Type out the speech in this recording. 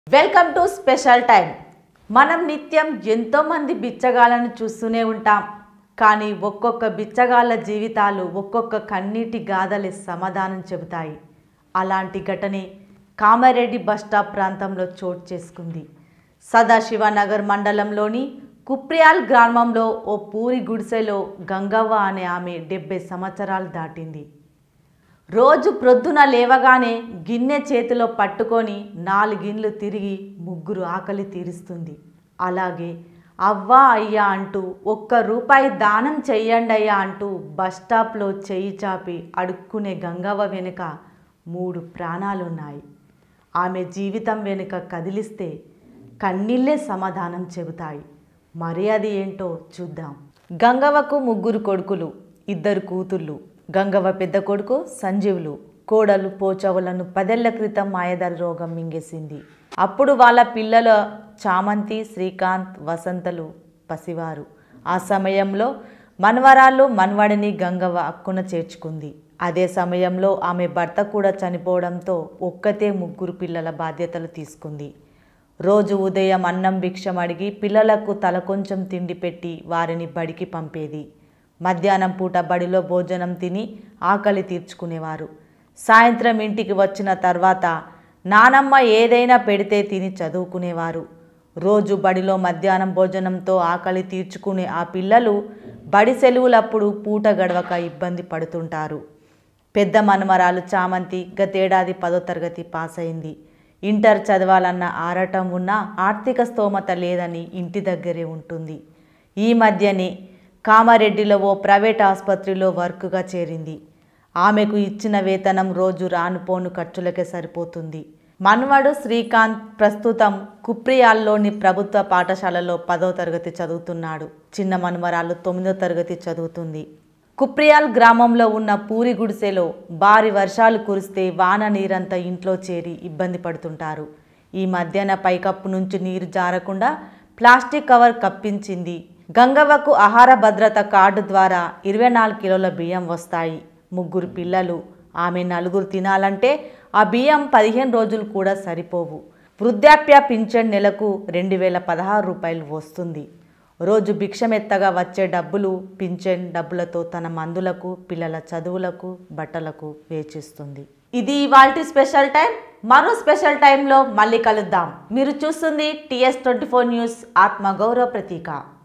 welcome to special time మనం నిత్యం ఎంతోమంది బిచ్చగాళ్ళను చూస్తూనే ఉంటాం కానీ ఒక్కొక్క బిచ్చగాళ్ళ జీవితాలు ఒక్కొక్క కన్నీటి గాథలే సమాధానం చెబుతాయి అలాంటి ఘటనే కామారెడ్డి బస్టాప్ ప్రాంతంలో చోటు చేసుకుంది సదాశివనగర్ మండలంలోని కుప్రియాల్ గ్రామంలో ఓ పూరి గుడిసెలో గంగవ్వ అనే ఆమె డెబ్బై సంవత్సరాలు దాటింది రోజు ప్రొద్దున లేవగానే గిన్నె చేతిలో పట్టుకొని నాలుగిండ్లు తిరిగి ముగ్గురు ఆకలి తీరుస్తుంది అలాగే అవ్వా అయ్యా అంటూ ఒక్క రూపాయి దానం చెయ్యండి అయ్యా అంటూ బస్టాప్లో చెయ్యి చాపి అడుక్కునే గంగవ్వ వెనుక మూడు ప్రాణాలున్నాయి ఆమె జీవితం వెనుక కదిలిస్తే కన్నీళ్ళే సమాధానం చెబుతాయి మరి అది ఏంటో చూద్దాం గంగవ్వకు ముగ్గురు కొడుకులు ఇద్దరు కూతుళ్ళు గంగవ్వ పెద్ద కొడుకు సంజీవులు కోడలు పోచవులను పదేళ్ల క్రితం మాయదారి రోగం మింగేసింది అప్పుడు వాళ్ళ పిల్లల చామంతి శ్రీకాంత్ వసంతలు పసివారు ఆ సమయంలో మన్వరాళ్ళు మన్వడిని గంగవ్వ అక్కున చేర్చుకుంది అదే సమయంలో ఆమె భర్త కూడా చనిపోవడంతో ఒక్కతే ముగ్గురు పిల్లల బాధ్యతలు తీసుకుంది రోజు ఉదయం అన్నం భిక్షం అడిగి పిల్లలకు తల కొంచెం తిండి పెట్టి వారిని బడికి పంపేది మధ్యాహ్నం పూట బడిలో భోజనం తిని ఆకలి తీర్చుకునేవారు సాయంత్రం ఇంటికి వచ్చిన తర్వాత నానమ్మ ఏదైనా పెడితే తిని చదువుకునేవారు రోజు బడిలో మధ్యాహ్నం భోజనంతో ఆకలి తీర్చుకునే ఆ పిల్లలు బడి సెలవులప్పుడు పూట గడవక ఇబ్బంది పడుతుంటారు పెద్ద మనమరాలు చామంతి గతేడాది పదో తరగతి పాస్ అయింది ఇంటర్ చదవాలన్న ఆరాటం ఉన్నా ఆర్థిక స్తోమత లేదని ఇంటి దగ్గరే ఉంటుంది ఈ మధ్యనే కామారెడ్డిలో ఓ ప్రైవేట్ ఆసుపత్రిలో వర్క్గా చేరింది ఆమెకు ఇచ్చిన వేతనం రోజు రానుపోను ఖర్చులకే సరిపోతుంది మన్వడు శ్రీకాంత్ ప్రస్తుతం కుప్రియాల్లోని ప్రభుత్వ పాఠశాలలో పదో తరగతి చదువుతున్నాడు చిన్న మన్మరాలు తొమ్మిదో తరగతి చదువుతుంది కుప్రియాల్ గ్రామంలో ఉన్న పూరి గుడిసెలో భారీ వర్షాలు కురిస్తే వాన నీరంతా ఇంట్లో చేరి ఇబ్బంది పడుతుంటారు ఈ మధ్యాహ్న పైకప్పు నుంచి నీరు జారకుండా ప్లాస్టిక్ కవర్ కప్పించింది గంగవ్వకు ఆహార భద్రత కార్డు ద్వారా ఇరవై నాలుగు కిలోల బియ్యం వస్తాయి ముగ్గురు పిల్లలు ఆమె నలుగురు తినాలంటే ఆ బియ్యం పదిహేను రోజులు కూడా సరిపోవు వృద్ధాప్య పింఛన్ నెలకు రెండు వేల పదహారు రూపాయలు వస్తుంది రోజు భిక్షమెత్తగా వచ్చే డబ్బులు పింఛన్ డబ్బులతో తన మందులకు పిల్లల చదువులకు బట్టలకు వేచిస్తుంది ఇది ఇవాల్టి స్పెషల్ టైం మరో స్పెషల్ టైంలో మళ్ళీ కలుద్దాం మీరు చూస్తుంది టీఎస్ ట్వంటీ ఫోర్ న్యూస్ ఆత్మగౌరవ ప్రతీక